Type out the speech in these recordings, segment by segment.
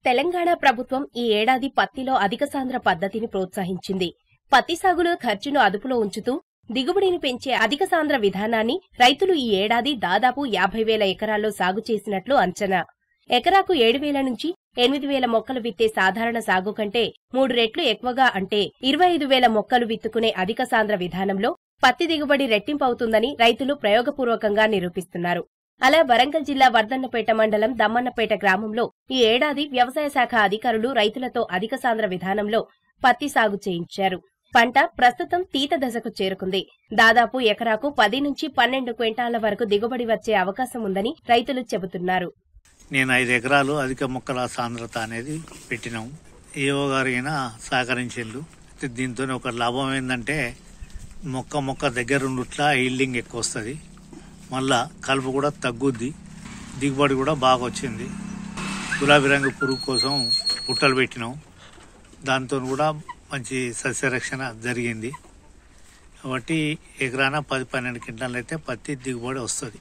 తెలంగాణ ప్రభుత్వం ఈ ఏడాది పత్తిలో అధిక సాంద్ర పద్ధతిని ప్రోత్సహించింది పత్తి సాగులో ఖర్చును అదుపులో ఉంచుతూ దిగుబడిని పెంచే అధిక సాంద్ర విధానాన్ని రైతులు ఈ ఏడాది దాదాపు యాభై వేల ఎకరాల్లో సాగు చేసినట్లు అంచనా ఎకరాకు ఏడు వేల నుంచి ఎనిమిది వేల మొక్కలు విత్తే సాధారణ సాగు కంటే మూడు రెట్లు ఎక్కువగా అంటే ఇరవై ఐదు వేల మొక్కలు విత్తుకునే అధిక సాంద్ర విధానంలో పత్తి దిగుబడి రెట్టింపవుతుందని రైతులు ప్రయోగపూర్వకంగా నిరూపిస్తున్నారు అలా వరంగల్ జిల్లా వర్ధన్నపేట మండలం దమ్మన్నపేట గ్రామంలో ఈ ఏడాది వ్యవసాయ శాఖ అధికారులు రైతులతో అధిక సాంద్ర విధానంలో పత్తి సాగు చేయించారు పంట ప్రస్తుతం తీత దశకు చేరుకుంది దాదాపు ఎకరాకు పది నుంచి పన్నెండు క్వింటాల వరకు దిగుబడి వచ్చే అవకాశం ఉందని రైతులు చెబుతున్నారు నేను ఐదు ఎకరాలు అధిక మొక్కల సాంద్రత అనేది పెట్టినాం ఏవో గారు అయినా సహకరించిండ్రు దీంతో ఒక లాభం ఏంటంటే మొక్క మొక్క దగ్గరుండుట్లా హీల్డింగ్ ఎక్కువ వస్తుంది మళ్ళా కలుపు కూడా తగ్గుద్ది దిగుబడి కూడా బాగా వచ్చింది గులాబీ రంగు పురుగు కోసం పుట్టలు పెట్టినాం దాంతో కూడా మంచి సస్యరక్షణ జరిగింది కాబట్టి ఎకరాన పది పన్నెండు క్వింటాలు అయితే పత్తి దిగుబడి వస్తుంది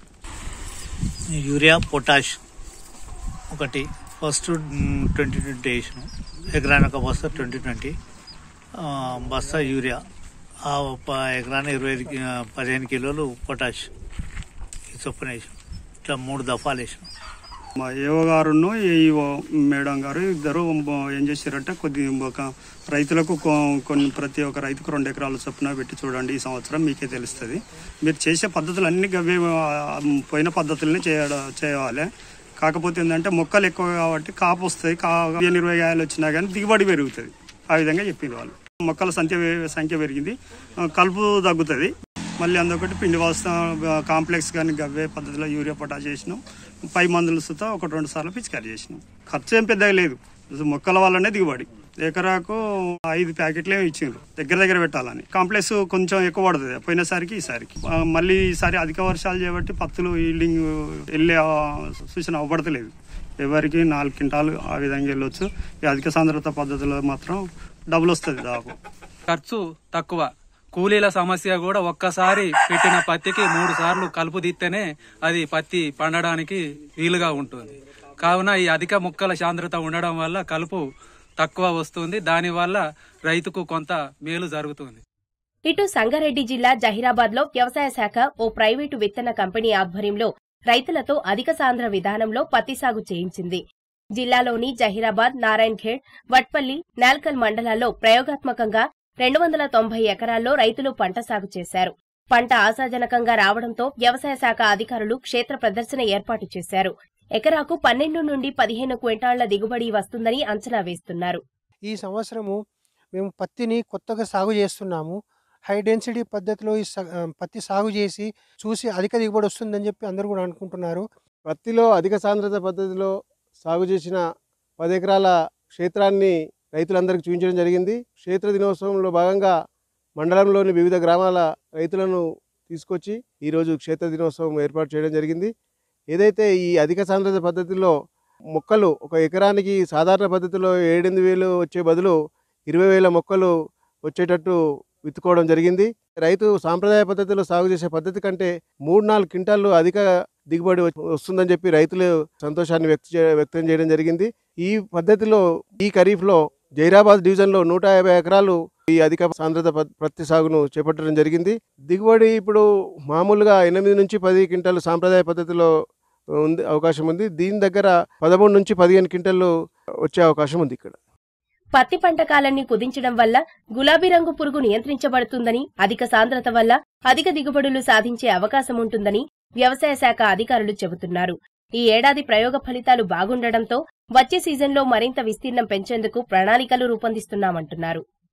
యూరియా పొటాష్ ఒకటి ఫస్ట్ ట్వంటీ ట్వంటీ వేసిన ఎకరానికి ఒక బస్తా ట్వంటీ ట్వంటీ బస్తా యూరియా ఆ ప- ఎకరానికి ఇరవై ఐదు కి- పదిహేను కిలోలు పొటాష్ ఈ చొప్పున వేసాం ఇట్లా మూడు దఫాలు వేసాం మా ఏవో గారును ఏఈఓ మేడం గారు ఇద్దరు ఏం చేశారంటే కొద్ది ఒక రైతులకు కొ- కొన్ని ప్రతి ఒక్క రైతుకు రెండు ఎకరాల చొప్పున పెట్టి చూడండి ఈ సంవత్సరం మీకే తెలుస్తుంది మీరు చేసే పద్ధతులు అన్ని గవే ఆ, పోయిన పద్ధతుల్ని చేయడం చేయాలి కాకపోతే ఏంటంటే మొక్కలు ఎక్కువ కాబట్టి కాపు వస్తాయి కా పదిహేను ఇరవై కాయలు వచ్చినా కానీ దిగుబడి పెరుగుతుంది ఆ విధంగా చెప్పింది వాళ్ళు మొక్కల సంఖ్య పె- సంఖ్య పెరిగింది ఆ, కలుపు తగ్గుతుంది మళ్ళీ అందొకటి పిండి వస్తా కాంప్లెక్స్ కానీ గవ్వే పద్ధతిలో యూరియా పొటాష్ చేసినాం పై మందులు సుతా ఒక రెండు సార్లు పిచికారి చేసినాం ఖర్చు ఏం పెద్దగా లేదు అసలు మొక్కల వల్లనే దిగుబడి ఎకరాకు ఐదు ప్యాకెట్లే ఇచ్చిండ్రు దగ్గర దగ్గర పెట్టాలని కాంప్లెక్స్ కొంచెం ఎక్కువ పడుతుంది పోయినసారికి ఈసారికి ఆ, మళ్ళీ ఈసారి అధిక వర్షాలు చేయబట్టి పత్తులు ఈల్డింగ్ వెళ్ళే ఆ, సూచన అవ్వబడతలేదు ఎవరికి నాలుగు క్వింటాలు ఆ విధంగా వెళ్ళొచ్చు ఈ అధిక సాంద్రత పద్ధతిలో మాత్రం డబుల్ వస్తుంది దాదాపు ఖర్చు తక్కువ కూలీల సమస్య కూడా ఒక్కసారి పెట్టిన పత్తికి మూడు సార్లు కలుపు తీస్తేనే అది పత్తి పండడానికి వీలుగా ఉంటుంది కావున ఈ అధిక ముక్కల సాంద్రత ఉండడం వల్ల కలుపు తక్కువ వస్తుంది దానివల్ల రైతుకు కొంత మేలు జరుగుతుంది ఇటు సంగారెడ్డి జిల్లా జహీరాబాద్ లో వ్యవసాయ శాఖ ఓ ప్రైవేటు విత్తన కంపెనీ ఆధ్వర్యంలో రైతులతో అధిక సాంద్ర విధానంలో పత్తి సాగు చేయించింది జిల్లాలోని జహీరాబాద్ నారాయణ్ ఖేడ్ వట్పల్లి నాల్కల్ మండలాల్లో ప్రయోగాత్మకంగా రెండు వందల తొంభై ఎకరాల్లో రైతులు పంట సాగు చేశారు పంట ఆశాజనకంగా రావడంతో వ్యవసాయ శాఖ అధికారులు క్షేత్ర ప్రదర్శన ఏర్పాటు చేశారు ఎకరాకు పన్నెండు నుండి పదిహేను క్వింటాళ్ల దిగుబడి వస్తుందని అంచనా వేస్తున్నారు ఈ సంవత్సరము మేము పత్తిని కొత్తగా సాగు చేస్తున్నాము హై డెన్సిటీ పద్ధతిలో ఈ స- ఆ, పత్తి సాగు చేసి చూసి అధిక దిగుబడి వస్తుందని చెప్పి అందరూ కూడా అనుకుంటున్నారు పత్తిలో అధిక సాంద్రత పద్ధతిలో సాగు చేసిన పది ఎకరాల క్షేత్రాన్ని రైతులందరికీ చూపించడం జరిగింది క్షేత్ర దినోత్సవంలో భాగంగా మండలంలోని వివిధ గ్రామాల రైతులను తీసుకొచ్చి ఈరోజు క్షేత్ర దినోత్సవం ఏర్పాటు చేయడం జరిగింది ఏదైతే ఈ అధిక సాంద్రత పద్ధతిలో మొక్కలు ఒక ఎకరానికి సాధారణ పద్ధతిలో ఏడెనిమిది వేలు వచ్చే బదులు ఇరవై వేల మొక్కలు వచ్చేటట్టు విత్తుకోవడం జరిగింది రైతు సాంప్రదాయ పద్ధతిలో సాగు చేసే పద్ధతి కంటే మూడు నాలుగు క్వింటాళ్ళు అధిక దిగుబడి వచ్చి- వస్తుందని చెప్పి రైతులు సంతోషాన్ని వ్యక్త చే- వ్యక్తం చేయడం జరిగింది ఈ పద్ధతిలో ఈ ఖరీఫ్లో జైరాబాద్ డివిజన్లో నూట యాభై ఎకరాలు ఈ అధిక సాంద్రత పద్- పత్తి సాగును చేపట్టడం జరిగింది దిగుబడి ఇప్పుడు మామూలుగా ఎనిమిది నుంచి పది క్వింటాలు సాంప్రదాయ పద్ధతిలో ఉంది అవకాశం ఉంది దీని దగ్గర పదమూడు నుంచి పదిహేను క్వింటాలు వచ్చే అవకాశం ఉంది ఇక్కడ పత్తి పంట కాలాన్ని కుదించడం వల్ల గులాబీ రంగు పురుగు నియంత్రించబడుతుందని అధిక సాంద్రత వల్ల అధిక దిగుబడులు సాధించే అవకాశం ఉంటుందని వ్యవసాయ శాఖ అధికారులు చెబుతున్నారు ఈ ఏడాది ప్రయోగ ఫలితాలు బాగుండడంతో వచ్చే సీజన్లో మరింత విస్తీర్ణం పెంచేందుకు ప్రణాళికలు రూపొందిస్తున్నామంటున్నారు